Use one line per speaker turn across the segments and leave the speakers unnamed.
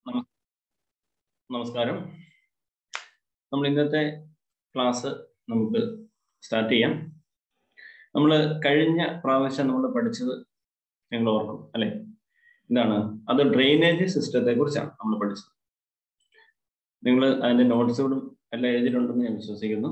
നമ- നമസ്കാരം നമ്മൾ ഇന്നത്തെ ക്ലാസ് നമുക്ക് സ്റ്റാർട്ട് ചെയ്യാം നമ്മൾ കഴിഞ്ഞ പ്രാവശ്യം നമ്മൾ പഠിച്ചത് നിങ്ങൾ ഓർക്കും അല്ലെ എന്താണ് അത് ഡ്രെയിനേജ് സിസ്റ്റത്തെ കുറിച്ചാണ് നമ്മൾ പഠിച്ചത് നിങ്ങൾ അതിന്റെ നോട്ട്സുകളും എല്ലാം എഴുതിയിട്ടുണ്ടെന്ന് ഞാൻ വിശ്വസിക്കുന്നു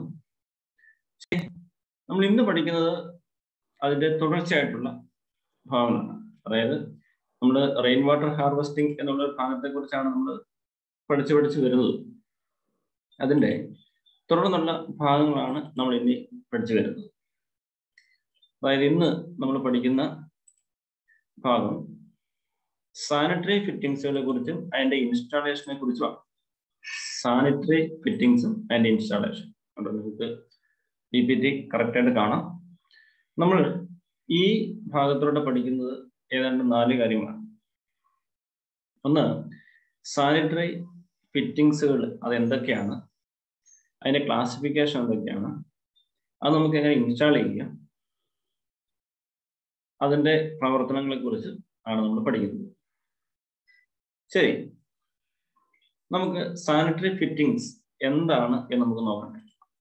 നമ്മൾ ഇന്ന് പഠിക്കുന്നത് അതിന്റെ തുടർച്ചയായിട്ടുള്ള ഭാഗങ്ങളാണ് അതായത് നമ്മൾ റെയിൻ വാട്ടർ ഹാർവെസ്റ്റിംഗ് എന്നുള്ള ഭാഗത്തെ കുറിച്ചാണ് നമ്മൾ പഠിച്ചു പഠിച്ചു വരുന്നത് അതിന്റെ തുടർന്നുള്ള ഭാഗങ്ങളാണ് നമ്മൾ ഇനി പഠിച്ചു വരുന്നത് അതായത് ഇന്ന് നമ്മൾ പഠിക്കുന്ന ഭാഗം സാനിറ്ററി ഫിറ്റിംഗ്സുകളെ കുറിച്ചും അതിന്റെ ഇൻസ്റ്റാളേഷനെ കുറിച്ചുമാണ് സാനിറ്ററി ഫിറ്റിംഗ്സും അതിന്റെ ഇൻസ്റ്റാളേഷൻ അപ്പോൾ നിങ്ങൾക്ക് പി പി ടി കറക്റ്റായിട്ട് കാണാം നമ്മൾ ഈ ഭാഗത്തോടെ പഠിക്കുന്നത് ഏതാണ്ട് നാല് കാര്യങ്ങളാണ് ഒന്ന് സാനിറ്ററി ഫിറ്റിംഗ്സുകൾ അത് എന്തൊക്കെയാണ് അതിന്റെ ക്ലാസിഫിക്കേഷൻ എന്തൊക്കെയാണ് അത് നമുക്ക് എങ്ങനെ ഇൻസ്റ്റാൾ ചെയ്യാം അതിന്റെ പ്രവർത്തനങ്ങളെ കുറിച്ച് ആണ് നമ്മൾ പഠിക്കുന്നത് ശരി നമുക്ക് സാനിറ്ററി ഫിറ്റിംഗ്സ് എന്താണ് എന്ന് നമുക്ക് നോക്കാം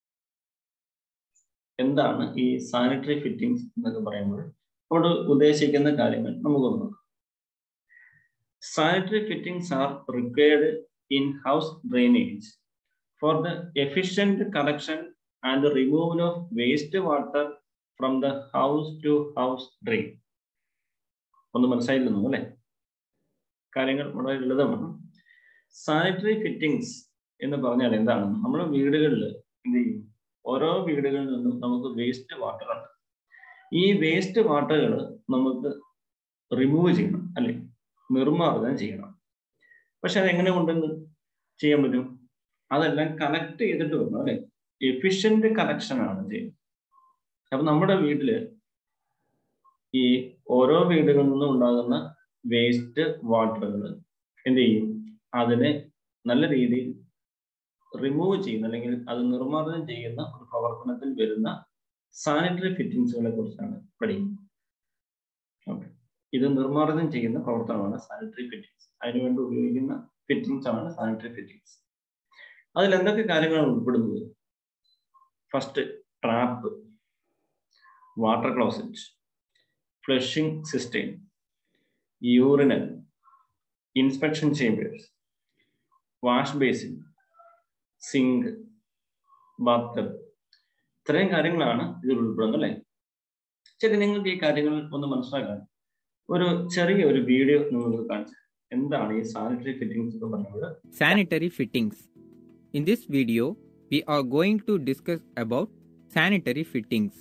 എന്താണ് ഈ സാനിറ്ററി ഫിറ്റിംഗ്സ് എന്നൊക്കെ പറയുമ്പോൾ നമ്മൾ ഉദ്ദേശിക്കുന്ന കാര്യങ്ങൾ നമുക്ക് നോക്കാം sanitary fittings are required in house drainage for the efficient collection and removal of waste water from the house to house drain ഒന്ന് മനസ്സിലായിരുന്നു അല്ലെ കാര്യങ്ങൾ വളരെ ലളിതമാണ് സാനിറ്ററി ഫിറ്റിംഗ്സ് എന്ന് പറഞ്ഞാൽ എന്താണ് നമ്മുടെ വീടുകളിൽ എന്ത് ചെയ്യും ഓരോ വീടുകളിൽ നിന്നും നമുക്ക് വേസ്റ്റ് വാട്ടർ ഉണ്ട് ഈ വേസ്റ്റ് വാട്ടറുകൾ നമുക്ക് റിമൂവ് ചെയ്യണം അല്ലെ നിർമ്മാർജ്ജനം ചെയ്യണം പക്ഷെ അതെങ്ങനെ കൊണ്ടെന്ന് ചെയ്യാൻ പറ്റും അതെല്ലാം കലക്ട് ചെയ്തിട്ട് വരണം അല്ലെ എഫിഷ്യന്റ് കലക്ഷൻ ആണ് ചെയ്യുന്നത് അപ്പൊ നമ്മുടെ വീട്ടില് ഈ ഓരോ വീടുകളിൽ നിന്നും ഉണ്ടാകുന്ന വേസ്റ്റ് വാട്ടറുകൾ എന്ത് ചെയ്യും അതിനെ നല്ല രീതിയിൽ റിമൂവ് ചെയ്യുന്ന അല്ലെങ്കിൽ അത് നിർമ്മാർജ്ജനം ചെയ്യുന്ന ഒരു പ്രവർത്തനത്തിൽ വരുന്ന സാനിറ്ററി ഫിറ്റിംഗ്സുകളെ കുറിച്ചാണ് പഠിക്കുന്നത് ഓക്കെ ഇത് നിർമ്മാർജ്ജനം ചെയ്യുന്ന പ്രവർത്തനമാണ് സാനിറ്ററി ഫിറ്റിംഗ്സ് അതിനുവേണ്ടി ഉപയോഗിക്കുന്ന ഫിറ്റിംഗ്സ് ആണ് സാനിറ്ററി ഫിറ്റിംഗ്സ് അതിൽ എന്തൊക്കെ കാര്യങ്ങളാണ് ഉൾപ്പെടുന്നത് first trap water closet flushing system urinal inspection chambers wash basin sink bath ഇത്രയും കാര്യങ്ങളാണ് ഇതിൽ ഉൾപ്പെടുന്നത് അല്ലേ ശരി നിങ്ങൾക്ക് ഈ കാര്യങ്ങൾ ഒന്ന് മനസ്സിലാക്കാൻ ഒരു ചെറിയ ഒരു വീഡിയോ നിങ്ങൾക്ക് കാണിച്ചു എന്താണ് ഈ സാനിറ്ററി ഫിറ്റിംഗ്സ് എന്ന് പറയുന്നത്
Sanitary fittings. In this video, we are going to discuss about sanitary fittings.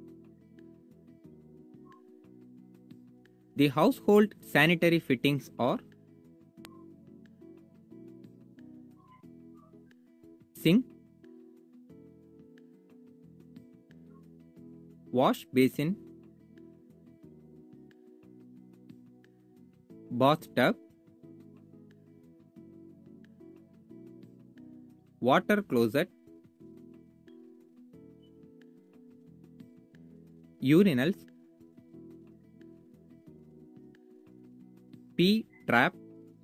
The household sanitary fittings are sink, wash basin, bathtub, water closet, urinals, P trap,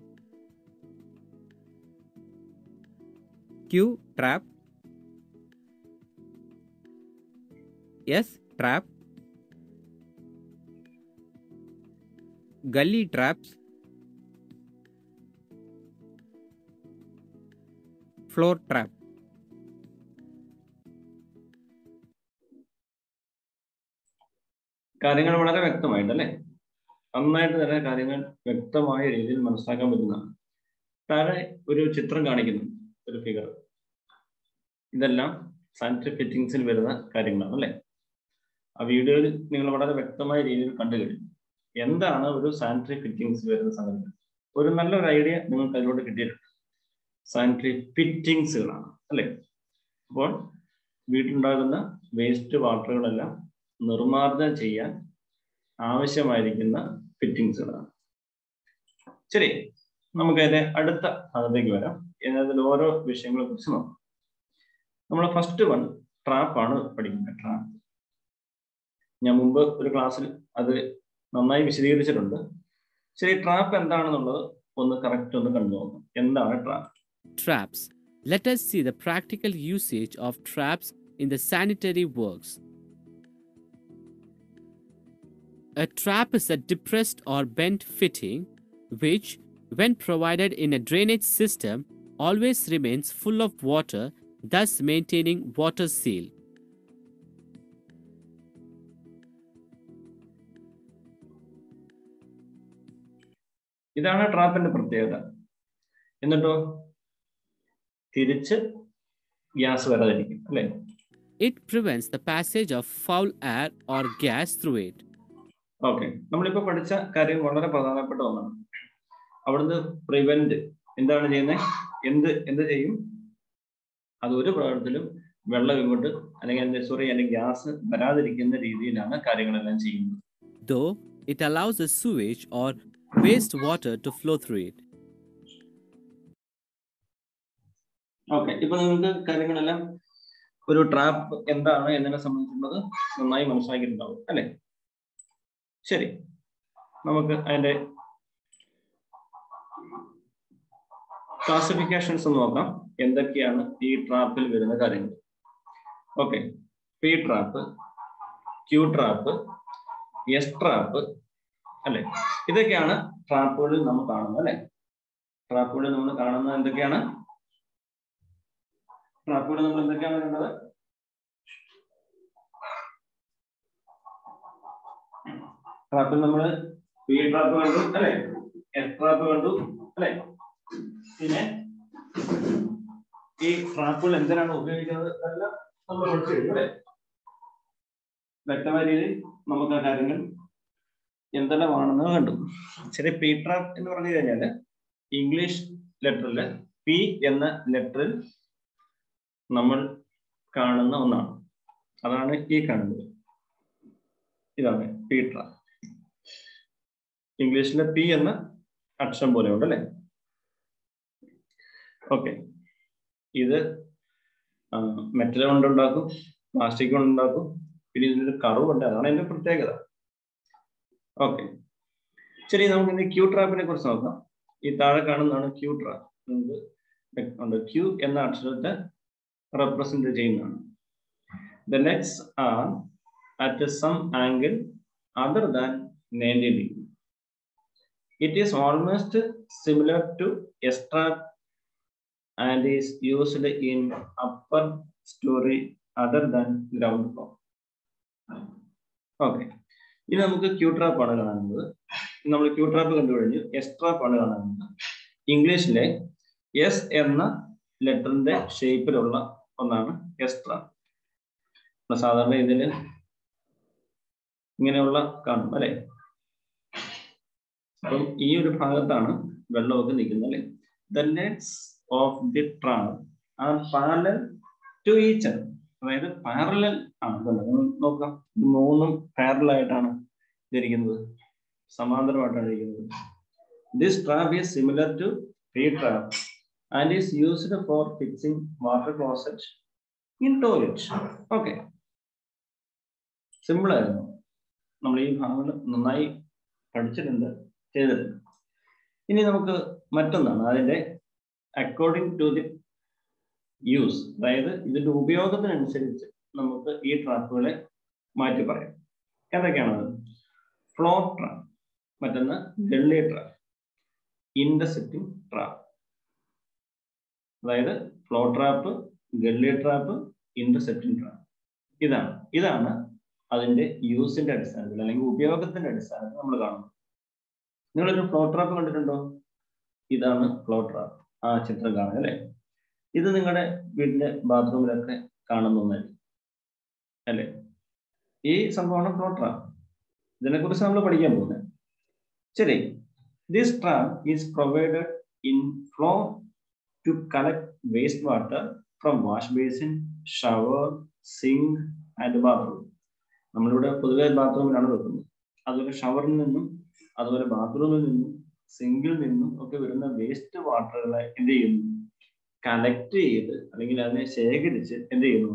Q trap, S trap, gully traps, floor trap.
കാര്യങ്ങൾ വളരെ വ്യക്തമായിട്ട് അല്ലേ നന്നായിട്ട് തന്നെ കാര്യങ്ങൾ വ്യക്തമായ രീതിയിൽ മനസ്സിലാക്കാൻ പറ്റുന്നതാണ് താഴെ ഒരു ചിത്രം കാണിക്കുന്നു ഒരു ഫിഗർ ഇതെല്ലാം സാനിറ്ററി ഫിറ്റിംഗ്സിൽ വരുന്ന കാര്യങ്ങളാണ് അല്ലേ ആ വീഡിയോയിൽ നിങ്ങൾ വളരെ വ്യക്തമായ രീതിയിൽ കണ്ടു കഴിഞ്ഞു എന്താണ് ഒരു സാനിറ്ററി ഫിറ്റിംഗ്സ് വരുന്ന സംഗതി ഒരു നല്ലൊരു ഐഡിയ നിങ്ങൾക്ക് അതിലൂടെ കിട്ടിയിട്ടുണ്ട് സാനിറ്ററി ഫിറ്റിംഗ്സുകളാണ് അല്ലേ അപ്പോൾ വീട്ടിലുണ്ടാകുന്ന വേസ്റ്റ് വാട്ടറുകളെല്ലാം നിർമ്മാർജ്ജനം ചെയ്യാൻ ആവശ്യമായിരിക്കുന്ന ഫിറ്റിംഗ്സുകളാണ് ശരി നമുക്ക് അതിന്റെ അടുത്ത ഭാഗത്തേക്ക് വരാം അതിൽ ഓരോ വിഷയങ്ങളെ കുറിച്ച് നോക്കാം നമ്മൾ ഫസ്റ്റ് വൺ ട്രാപ്പാണ് പഠിക്കുന്നത് ട്രാപ്പ് ഞാൻ മുമ്പ് ഒരു ക്ലാസ്സിൽ അത് നന്നായി വിശദീകരിച്ചിട്ടുണ്ട് ശരി ട്രാപ്പ് എന്താണെന്നുള്ളത് ഒന്ന് കറക്റ്റ് ഒന്ന് കണ്ടു നോക്കാം എന്താണ് trap
Traps. Let us see the practical usage of traps in the sanitary works. A trap is a depressed or bent fitting which, when provided in a drainage system, always remains full of water, thus maintaining water seal.
ഇതാണ് ട്രാപ്പിന്റെ പ്രത്യേകത എന്നിട്ടോ തിരിച്ച് gas വരാതിരിക്കും അല്ലെ
It prevents the passage of foul air or gas through it.
Okay നമ്മളിപ്പോ പഠിച്ച കാര്യം വളരെ പ്രധാനപ്പെട്ട ഒന്നാണ് അവിടുന്ന് പ്രിവെന്റ് എന്താണ് ചെയ്യുന്നത് എന്ത് എന്ത് ചെയ്യും അത് ഒരു പ്രകാരത്തിലും വെള്ളം ഇങ്ങോട്ട് അല്ലെങ്കിൽ സോറി അല്ലെങ്കിൽ ഗ്യാസ് വരാതിരിക്കുന്ന രീതിയിലാണ് കാര്യങ്ങളെല്ലാം ചെയ്യുന്നത്
though it allows the sewage or wastewater to flow through it.
Okay ഇപ്പൊ നിങ്ങൾക്ക് കാര്യങ്ങളെല്ലാം ഒരു ട്രാപ്പ് എന്താണ് എന്നതിനെ സംബന്ധിച്ചുള്ളത് നന്നായി മനസ്സിലാക്കിയിട്ടുണ്ടാവും അല്ലെ ശരി നമുക്ക് അതിന്റെ ക്ലാസിഫിക്കേഷൻസ് നോക്കാം എന്തൊക്കെയാണ് ഈ ട്രാപ്പിൽ വരുന്ന കാര്യങ്ങൾ okay P trap Q trap S trap അല്ലെ ഇതൊക്കെയാണ് ട്രാപ്പുകളിൽ നമ്മൾ കാണുന്നത് അല്ലെ ട്രാപ്പുകളിൽ നമ്മൾ കാണുന്നത് എന്തൊക്കെയാണ് ട്രാപ്പുകൾ നമ്മൾ എന്തൊക്കെയാണ് കണ്ടത് ട്രാപ്പിൽ നമ്മൾ പി ട്രാപ്പ് കണ്ടു അല്ലെ എസ് ട്രാപ്പ് കണ്ടു അല്ലെ പിന്നെ ഈ ട്രാപ്പുകൾ എന്തിനാണ് ഉപയോഗിക്കുന്നത് എല്ലാം നമ്മൾ പഠിച്ചു കഴിഞ്ഞു അല്ലെ വ്യക്തമായ രീതിയിൽ നമുക്ക് ആ കാര്യങ്ങൾ എന്തെല്ലാമാണെന്ന് കണ്ടു ശരി പി ട്രാപ്പ് എന്ന് പറഞ്ഞു കഴിഞ്ഞാല് ഇംഗ്ലീഷ് ലെറ്ററിൽ പി എന്ന ലെറ്ററിൽ നമ്മൾ കാണുന്ന ഒന്നാണ് അതാണ് ഈ കാണുന്നത് ഇതാണ് പി ട്രാപ്പ് ഇംഗ്ലീഷിലെ പി എന്ന അക്ഷരം പോലെ ഉണ്ട് അല്ലെ ഓക്കെ ഇത് മെറ്റൽ കൊണ്ടുണ്ടാക്കും പ്ലാസ്റ്റിക് കൊണ്ടുണ്ടാക്കും പിന്നെ ഇതിനൊരു കറുവുണ്ട് അതാണ് ഇതിന്റെ പ്രത്യേകത ഓക്കെ ശരി നമുക്ക് ഇനി ക്യൂ ട്രാപ്പിനെ കുറിച്ച് നോക്കാം ഈ താഴെ കാണുന്നതാണ് ക്യൂ ട്രാപ്പ് നമുക്ക് ഉണ്ട് ക്യൂ എന്ന അക്ഷരത്തെ റെപ്രസെന്റ് ചെയ്യുന്നതാണ് the nets are at some angle other than ninety degree it is almost similar to S trap and is used in upper storey other than ground floor okay ഇനി നമുക്ക് Q trap ആണ് കാണുന്നത് നമ്മൾ Q trap കണ്ടു കഴിഞ്ഞു S trap ആണ് കാണുന്നത് ഇംഗ്ലീഷിലെ എസ് എന്ന ലെറ്ററിന്റെ ഷേപ്പിലുള്ള ഒന്നാണ് എസ് ട്രാപ്പ് സാധാരണ ഇതില് ഇങ്ങനെയുള്ള കാണും അല്ലെ അപ്പം ഈ ഒരു ഭാഗത്താണ് വെള്ളമൊക്കെ നിൽക്കുന്നത് അല്ലെ the nets of the trap are parallel to each അതായത് പാരലൽ ആണ് കണ്ടോ നോക്കാം ഇത് മൂന്നും പാരലൽ ആയിട്ടാണ് ഇതിരിക്കുന്നത് സമാന്തരമായിട്ടാണ് ഇരിക്കുന്നത് this trap is similar to P trap and is used for fixing water closet in toilet okay simple ആയിരുന്നു നമ്മൾ ഈ ഭാഗങ്ങൾ നന്നായി പഠിച്ചിട്ടുണ്ട് ചെയ്തിട്ടുണ്ട് ഇനി നമുക്ക് മറ്റൊന്നാണ് അതിന്റെ അക്കോർഡിംഗ് ടു ദി യൂസ് അതായത് ഇതിന്റെ ഉപയോഗത്തിനനുസരിച്ച് നമുക്ക് ഈ ട്രാപ്പുകളെ മാറ്റി പറയാം ഏതൊക്കെയാണത് ഫ്ലോ ട്രാപ്പ് മറ്റൊന്ന് ഗള്ളി ട്രാപ്പ് ഇന്റർസെപ്റ്റിംഗ് ട്രാപ്പ് അതായത് floor trap gully trap intercepting trap ഇതാണ് ഇതാണ് അതിന്റെ യൂസിന്റെ അടിസ്ഥാനത്തിൽ അല്ലെങ്കിൽ ഉപയോഗത്തിന്റെ അടിസ്ഥാനത്തിൽ നമ്മൾ കാണുന്നത് നിങ്ങളൊരു ഫ്ലോ ട്രാപ്പ് കണ്ടിട്ടുണ്ടോ ഇതാണ് ഫ്ലോ ട്രാപ്പ് ആ ചിത്രം കാണുക അല്ലെ ഇത് നിങ്ങളുടെ വീട്ടിലെ ബാത്റൂമിലൊക്കെ കാണുന്ന ഒന്നല്ല അല്ലെ ഈ സംഭവമാണ് ഫ്ലോ ട്രാപ്പ് ഇതിനെ കുറിച്ച് നമ്മൾ പഠിക്കാൻ പോകുന്നത് ശരി this trap is provided in floor to collect waste water from wash basin shower sink and bathroom നമ്മളിവിടെ പൊതുവെ ബാത്റൂമിലാണ് വെക്കുന്നത് അതുപോലെ ഷവറിൽ നിന്നും അതുപോലെ ബാത്റൂമിൽ നിന്നും സിങ്കിൽ നിന്നും ഒക്കെ വരുന്ന വേസ്റ്റ് വാട്ടറുകളെ എന്ത് ചെയ്യുന്നു കലക്ട് ചെയ്ത് അല്ലെങ്കിൽ അതിനെ ശേഖരിച്ച് എന്ത് ചെയ്യുന്നു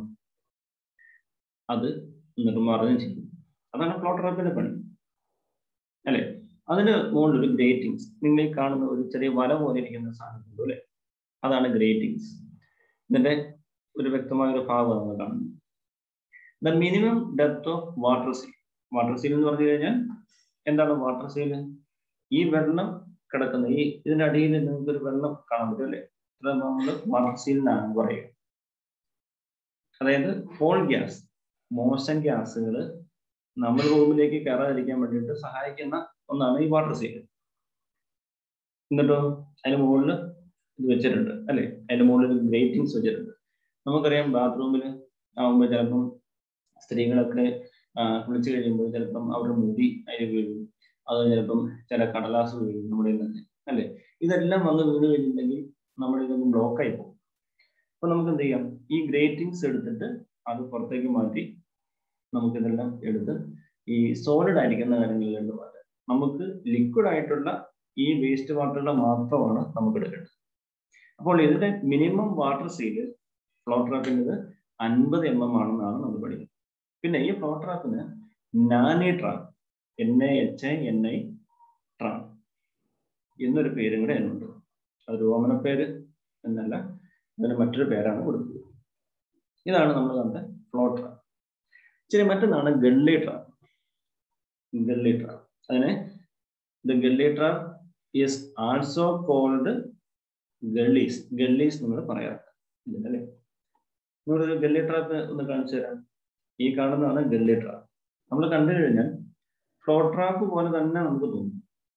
അത് നിർമ്മാർജ്ജനം ചെയ്യും അതാണ് ഫ്ലോട്ടറാപ്പിന്റെ പണി അല്ലെ അതിന് മുകളിൽ ഒരു ഗ്രേറ്റിംഗ്സ് നിങ്ങൾ ഈ കാണുന്ന ഒരു ചെറിയ വല പോലെ ഇരിക്കുന്ന സാധനം അല്ലേ അതാണ് ഗ്രേറ്റിംഗ്സ് ഇതിന്റെ ഒരു വ്യക്തമായ ഒരു ഭാഗം നമ്മൾ കാണുന്നത് the minimum depth of water seal water seal എന്ന് പറഞ്ഞു കഴിഞ്ഞാൽ എന്താണ് വാട്ടർ സീൽ ഈ വെള്ളം കിടക്കുന്ന ഈ ഇതിന്റെ അടിയിൽ നിങ്ങൾക്ക് ഒരു വെള്ളം കാണാൻ പറ്റും അല്ലേ ഇത് നമ്മൾ വാട്ടർ സീൽ എന്നാണ് പറയുക അതായത് ഫോൾ ഗ്യാസ് മോശം ഗ്യാസുകൾ നമ്മുടെ റൂമിലേക്ക് കയറാതിരിക്കാൻ വേണ്ടിയിട്ട് സഹായിക്കുന്ന ഒന്നാണ് ഈ വാട്ടർ സീൽ എന്നിട്ടോ അതിന് മുകളിൽ ഇത് വെച്ചിട്ടുണ്ട് അല്ലെ അതിന്റെ മുകളിൽ ഗ്രേറ്റിംഗ്സ് വെച്ചിട്ടുണ്ട് നമുക്കറിയാം ബാത്റൂമിൽ ആവുമ്പോൾ ചിലപ്പം സ്ത്രീകളൊക്കെ കുളിച്ചു കഴിയുമ്പോൾ ചിലപ്പം അവരുടെ മുടി അതിൽ വീഴും അത് ചിലപ്പം ചില കടലാസ് വീഴും നമ്മുടെ തന്നെ അല്ലെ ഇതെല്ലാം വന്ന് വീണ് കഴിഞ്ഞിട്ടുണ്ടെങ്കിൽ നമ്മുടെ ഇതൊന്ന് ബ്ലോക്ക് ആയി പോകും അപ്പൊ നമുക്ക് എന്ത് ചെയ്യാം ഈ ഗ്രേറ്റിംഗ്സ് എടുത്തിട്ട് അത് പുറത്തേക്ക് മാറ്റി നമുക്കിതെല്ലാം എടുത്ത് ഈ സോളിഡ് ആയിരിക്കുന്ന കാര്യങ്ങളിലേക്ക് മാറ്റാം നമുക്ക് ലിക്വിഡ് ആയിട്ടുള്ള ഈ വേസ്റ്റ് വാട്ടറുടെ മാത്രമാണ് നമുക്ക് എടുക്കേണ്ടത് അപ്പോൾ ഇതിന്റെ മിനിമം വാട്ടർ സീല് ഫ്ലോ ട്രാപ്പിൻ്റെത് അൻപത് എം എം ആണെന്നാണ് നമ്മൾ പഠിക്കുന്നത് പിന്നെ ഈ ഫ്ലോ ട്രാപ്പിന് nahani trap N A H I N I trap എന്നൊരു പേരും കൂടെ അതിനുണ്ട് അത് രോമന പേര് എന്നല്ല അതിന് മറ്റൊരു പേരാണ് കൊടുത്തത് ഇതാണ് നമ്മൾ കണ്ട ഫ്ലോ ട്രാപ്പ് ശരി മറ്റൊന്നാണ് ഗള്ളി ട്രാപ്പ് ഗള്ളി ട്രാപ്പ് അതിനെ the gully trap is also called gullies gullies നമ്മൾ പറയാറുണ്ട് അല്ലേ നമ്മളൊരു ഗള്ളി ട്രാപ്പ് ഒന്ന് കാണിച്ചു തരാം ഈ കാണുന്നതാണ് ഗള്ളി ട്രാപ്പ് നമ്മൾ കണ്ടു കഴിഞ്ഞാൽ ഫ്ലോ ട്രാപ്പ് പോലെ തന്നെ നമുക്ക് തോന്നും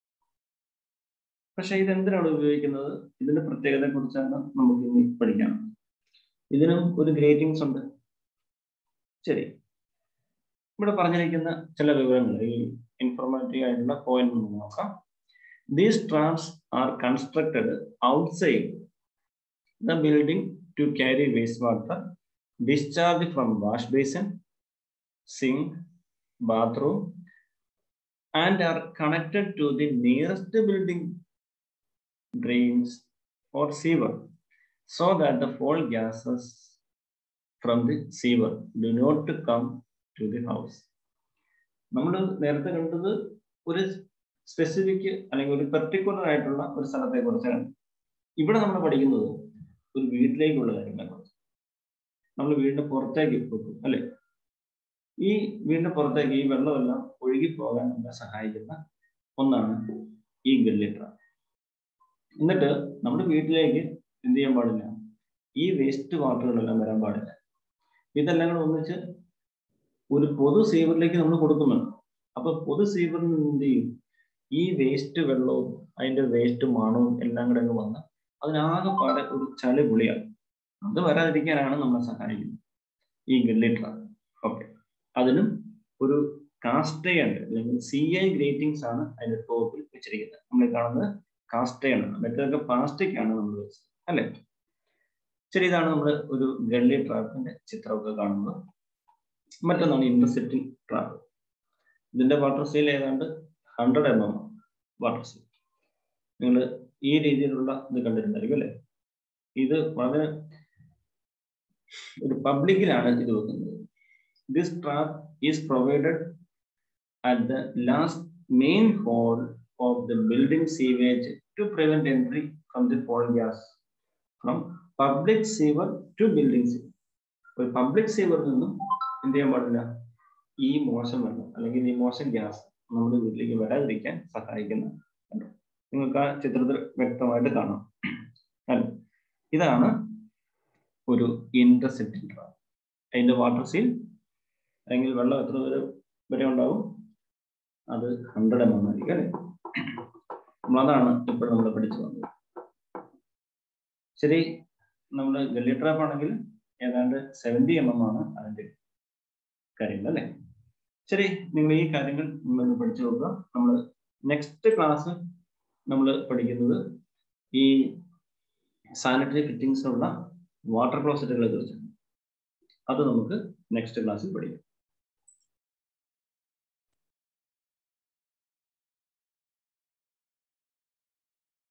പക്ഷെ ഇത് എന്തിനാണ് ഉപയോഗിക്കുന്നത് ഇതിന്റെ പ്രത്യേകതയെ കുറിച്ചാണ് നമുക്ക് ഇനി പഠിക്കാം ഇതിനും ഒരു ഗ്രേറ്റിംഗ്സ് ഉണ്ട് ശരി ഇവിടെ പറഞ്ഞിരിക്കുന്ന ചില വിവരങ്ങൾ ഈ ഇൻഫോർമാറ്റീവ് ആയിട്ടുള്ള പോയിന്റ് നമുക്ക് നോക്കാം these traps are constructed outside the building to carry waste water discharge from wash basin sink bathroom and are connected to the nearest building drains or sewer so that the fall gases from the sewer do not come to the house. നമ്മൾ നേരത്തെ കണ്ടത് ഒരു specific അല്ലെങ്കിൽ ഒരു particular ആയിട്ടുള്ള ഒരു സ്ഥലത്തെ കുറിച്ചാണ് ഇവിടെ നമ്മൾ പഠിക്കുന്നത് ഒരു വീട്ടിലേക്കുള്ള കാര്യങ്ങളെ കുറിച്ച് നമ്മൾ വീടിന്റെ പുറത്തേക്ക് പോകും അല്ലെ ഈ വീടിന്റെ പുറത്തേക്ക് ഈ വെള്ളമെല്ലാം ഒഴുകി പോകാൻ നമ്മളെ സഹായിക്കുന്ന ഒന്നാണ് ഈ ഗല്ലി ട്രാപ്പ് എന്നിട്ട് നമ്മുടെ വീട്ടിലേക്ക് എന്ത് ചെയ്യാൻ പാടില്ല ഈ വേസ്റ്റ് വാട്ടറുകളെല്ലാം വരാൻ പാടില്ല ഇതെല്ലാം കൂടെ ഒന്നിച്ച് ഒരു പൊതു സീവറിലേക്ക് നമ്മൾ കൊടുക്കുന്നുണ്ട് അപ്പൊ പൊതു സീവറിൽ നിന്ന് എന്ത് ചെയ്യും ഈ വേസ്റ്റ് വെള്ളവും അതിന്റെ വേസ്റ്റ് മണവും എല്ലാം കൂടെ അങ്ങ് വന്ന് അതിനാകെപ്പാടെ ഒരു ചളി പുളിയാണ് അത് വരാതിരിക്കാനാണ് നമ്മളെ സഹായിക്കുന്നത് ഈ ഗല്ലി ട്രാപ്പ് ഓക്കെ അതിനും ഒരു കാസ്റ്റയുണ്ട് അല്ലെങ്കിൽ സി ഐ ഗ്രേറ്റിംഗ്സ് ആണ് അതിന്റെ ടോപ്പിൽ വെച്ചിരിക്കുന്നത് നമ്മൾ കാണുന്നത് കാസ്റ്റയാണ് മറ്റേതൊക്കെ പ്ലാസ്റ്റിക് ആണ് നമ്മൾ വെച്ചത് അല്ലെ ശരി ഇതാണ് നമ്മൾ ഒരു ഗള്ളി ട്രാപ്പിന്റെ ചിത്രമൊക്കെ കാണുന്നത് മറ്റൊന്നാണ് ഇന്റർസെപ്റ്റിംഗ് ട്രാപ്പ് ഇതിന്റെ വാട്ടർ സീൽ ഏതാണ്ട് hundred M M water seal നിങ്ങൾ ഈ രീതിയിലുള്ള ഇത് കണ്ടിട്ടുണ്ടായിരിക്കും അല്ലെ ഇത് വളരെ ഒരു പബ്ലിക്കിലാണ് ഇത് വെക്കുന്നത് this trap is provided at the last main hole of the building sewage to prevent entry from the fall gas from public sewer to building sewer. ഒരു പബ്ലിക് സീവറിൽ നിന്നും എന്ത് ചെയ്യാൻ പാടില്ല ഈ മോശം വെള്ളം അല്ലെങ്കിൽ ഈ മോശം ഗ്യാസ് നമ്മുടെ വീട്ടിലേക്ക് വരാതിരിക്കാൻ സഹായിക്കുന്ന നിങ്ങൾക്ക് ആ ചിത്രത്തിൽ വ്യക്തമായിട്ട് കാണാം അല്ല ഇതാണ് ഒരു ഇന്റർസെപ്റ്റിംഗ് ട്രാപ്പ് അതിന്റെ വാട്ടർ സീൽ അല്ലെങ്കിൽ വെള്ളം എത്ര വരെ വരെ ഉണ്ടാവും അത് ഹൺഡ്രഡ് എം എം ആയിരിക്കും അല്ലേ നമ്മളതാണ് ഇപ്പോൾ നമ്മൾ പഠിച്ചു വന്നത് ശരി നമ്മൾ ഗല്ലി ട്രാപ്പ് ആണെങ്കിൽ ഏതാണ്ട് സെവൻറ്റി എം എം ആണ് അതിന്റെ കാര്യങ്ങൾ അല്ലേ ശരി നിങ്ങൾ ഈ കാര്യങ്ങൾ നിങ്ങളൊന്ന് പഠിച്ചു നോക്കുക നമ്മൾ നെക്സ്റ്റ് ക്ലാസ് നമ്മൾ പഠിക്കുന്നത് ഈ സാനിറ്ററി ഫിറ്റിംഗ്സിനുള്ള വാട്ടർ ക്ലോസറ്റുകളെ കുറിച്ചാണ് അത് നമുക്ക് നെക്സ്റ്റ് ക്ലാസ്സിൽ പഠിക്കാം